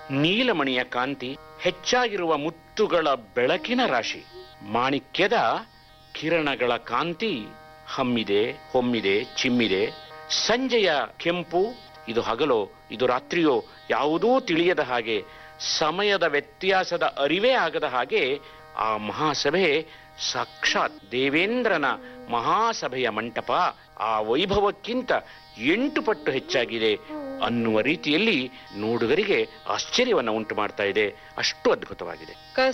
ನೀಲಮಣಿಯ ಕಾಂತಿ ಹೆಚ್ಚಾಗಿರುವ ಮುತ್ತುಗಳ ಬೆಳಕಿನ ರಾಶಿ ಮಾಣಿಕ್ಯದ ಕಿರಣಗಳ ಕಾಂತಿ ಹಮ್ಮಿದೆ ಹೊಮ್ಮಿದೆ ಚಿಮ್ಮಿದೆ ಸಂಜೆಯ ಕೆಂಪು ಇದು ಹಗಲೋ ಇದು ರಾತ್ರಿಯೋ ಯಾವುದೂ ತಿಳಿಯದ ಹಾಗೆ ಸಮಯದ ವ್ಯತ್ಯಾಸದ ಅರಿವೇ ಆಗದ ಹಾಗೆ ಆ ಮಹಾಸಭೆ ಸಾಕ್ಷಾತ್ ದೇವೇಂದ್ರನ ಮಹಾಸಭೆಯ ಮಂಟಪ ಆ ವೈಭವಕ್ಕಿಂತ ಎಂಟು ಪಟ್ಟು ಹೆಚ್ಚಾಗಿದೆ ಅನ್ನುವ ರೀತಿಯಲ್ಲಿ ನೋಡುಗರಿಗೆ ಆಶ್ಚರ್ಯವನ್ನು ಉಂಟು ಮಾಡ್ತಾ ಇದೆ ಅಷ್ಟು ಅದ್ಭುತವಾಗಿದೆ ಕ